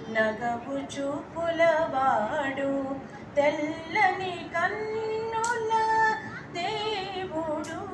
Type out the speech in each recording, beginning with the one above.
నగవు చూపులవాడు తెల్లని కన్నుల దేవుడు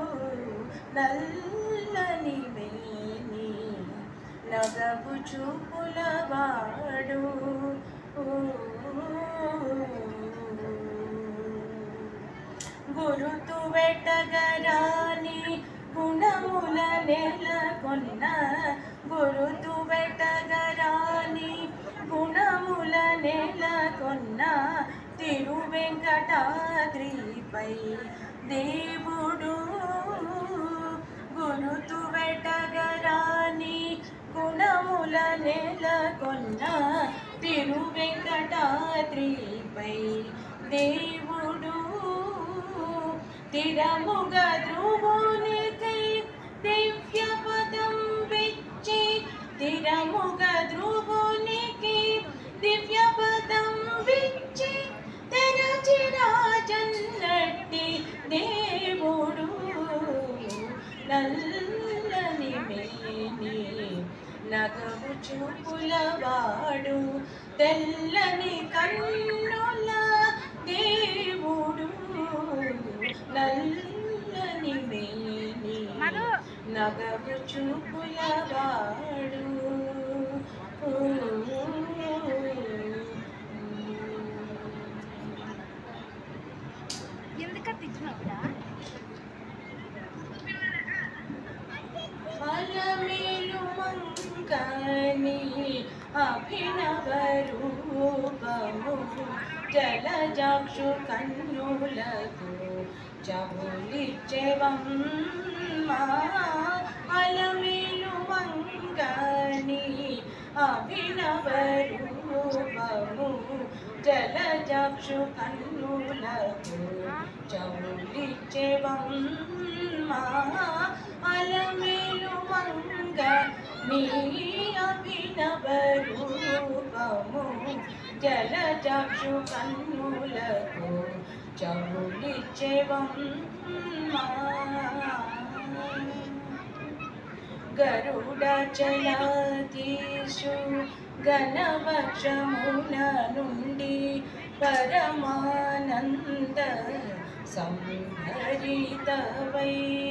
నల్లని మేని నగవు చూపులవాడు గురుతు వెటగరాని గుణముల నెలకొన్న గురుతు వెటగరాని గుణముల నెలకొన్న తిరు వెంకటాద్రిపై దేవుడు గురుతు వెటగరాని గుణముల నెలకొన్న తిరు వెంకటాద్రిపై దేవుడు తిరముగ ధ్రువునికి దివ్య పదం విచ్చి తిరముగ ధ్రువునికి దివ్య పదం విచ్చి తెరచి రాజన్నట్టి దేవుడు నల్లని మేని నగవు చూపులవాడు తెల్లని కన్నుల దేవుడు నల్లని మేని నగవు చూపులవాడు ఎందుకు తెచ్చినావురా అలమేలు మంగని అభినవ రూపము జలజాక్షు కన్నులకు చవులిచ్చెవమ్మా అలమేలు మంగని అభినవ రూపము జలజాక్షు కన్నులకు చవులిచ్చెవమ్మా అలమేలు మంగ నీ అభినవ రూపము జలజాక్షు కన్నులకు చవులిచ్చెవమ్మా గరుడచలాదీషు ఘనవక్షమున నుండి పరమానంద సంహరితవై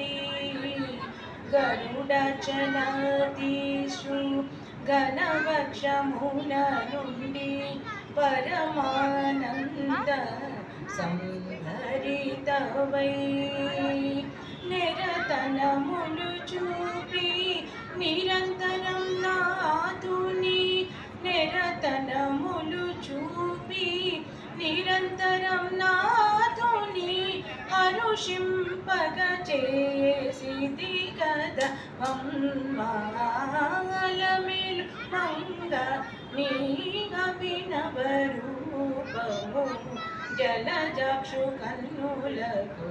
గరుడచలాదీషు ఘనవక్షమున నుండి పరమానంద సంహరితవై నిరతనములు చూపి నిరంతరం నాతుని నిరతనములు చూపి నిరంతరం నాతుని హరుషింపగ చేసిది కద మమ్మాలమిలు మంగ నీ అభినవ రూపము జలజాక్షు కన్నులకు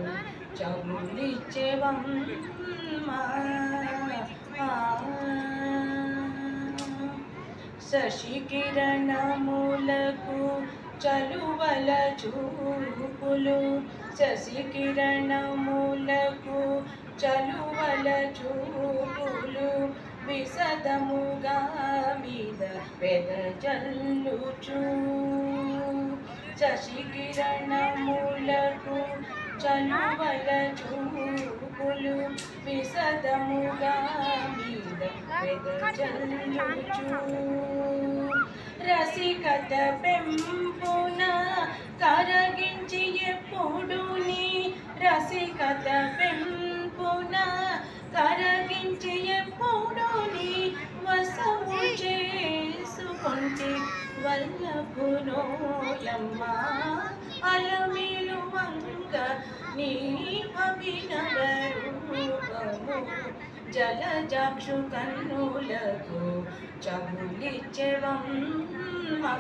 చములిచ్చెవమ్మా శశి కిరణములకు చలువల చూపులు శశి కిరణములకు చలువల చూపులు విసదముగా మీద పెదజల్లుచు శశి కిరణములకు చలువల చూపులు విసదముగా మీద వెదజల్లుచు రసికత పెంపున కరగించి ఎప్పుడు నీ రసికత పెంపున కరగించి ఎప్పుడు నీ వసము చేసుకుంటే వల్లభునోయమ్మా అలమేలు మంగ నీ అభినవ రూపము జలజాక్షు కన్నులకు చబులిచ్చెవమ్మా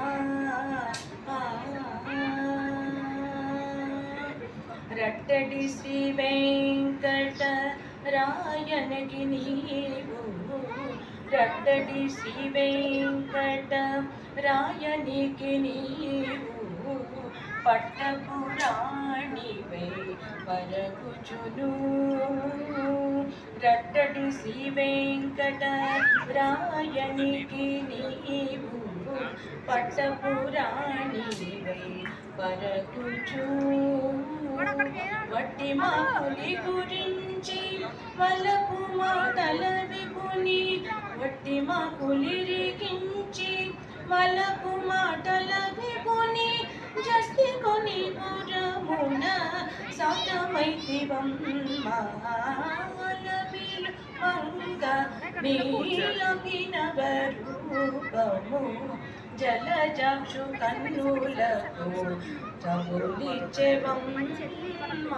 రట్టడి శ్రీ వెంకట రాయనకి నీవు రట్టడి శ్రీ వెంకట రాయనికి నీవు పట్టపురాణివై పరగుచును రట్టడి శ్రీ వెంకట రాయనికి నీవు పట్టపురాణివై పరగుచు వట్టి మాకులి గురించి వలపు మాటల విపుని వట్టి మాకులిరిగించి వలపు మాటల విపుని జస్తి కొని పురమున సాతమైతివమ్మాలవిలు మంగ నీలమినవరూపము జలజాక్షు కన్నులకు చబులిచ్చెవమ్మా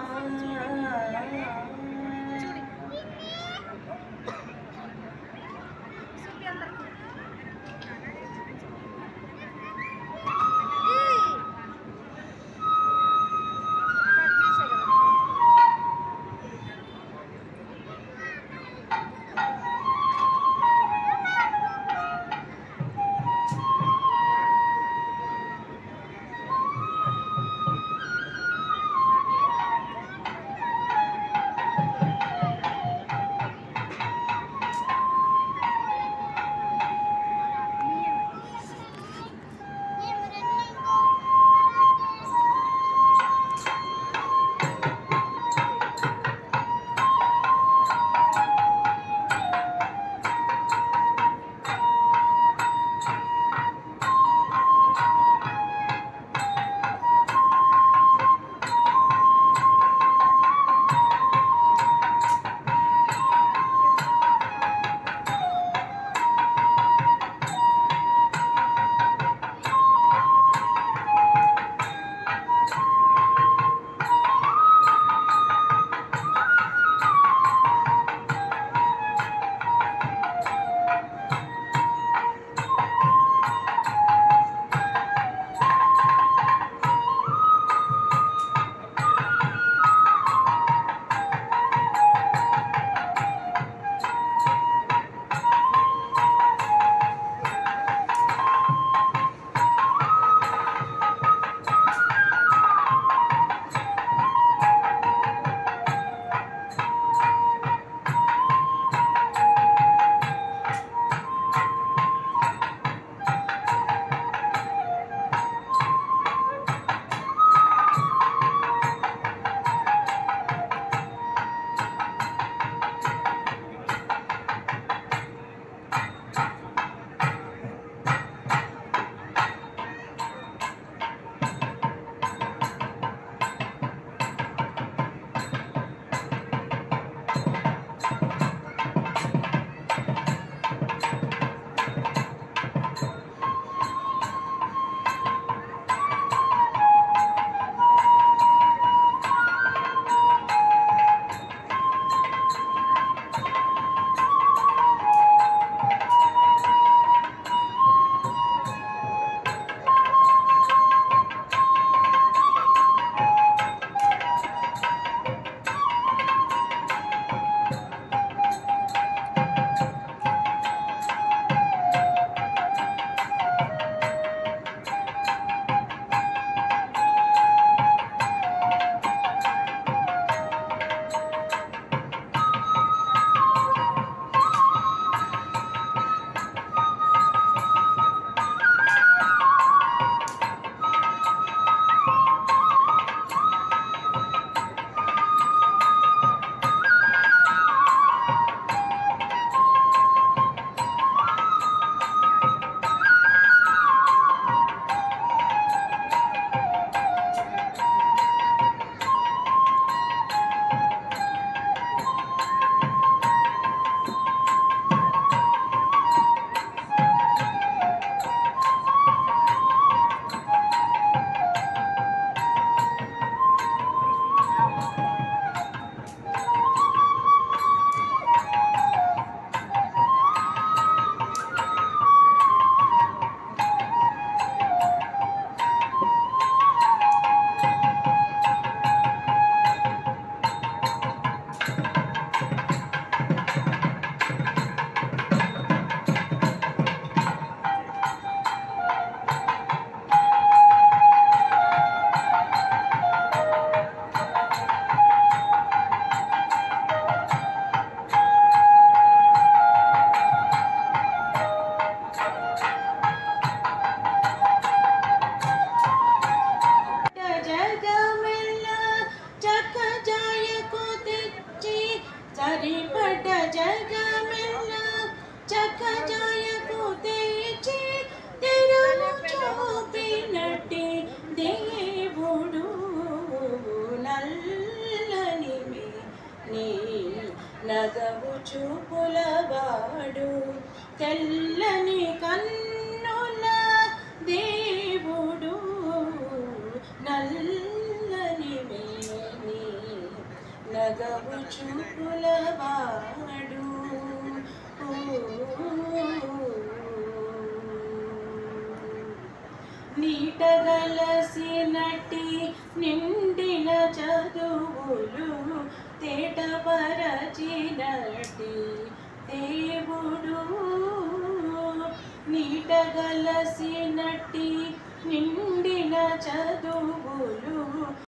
చూపులవాడు నీటగలసినట్టి నిండిన చదువులు తేటపరచినట్టి దేవుడు నీటగలసినట్టి నిండిన చదువులు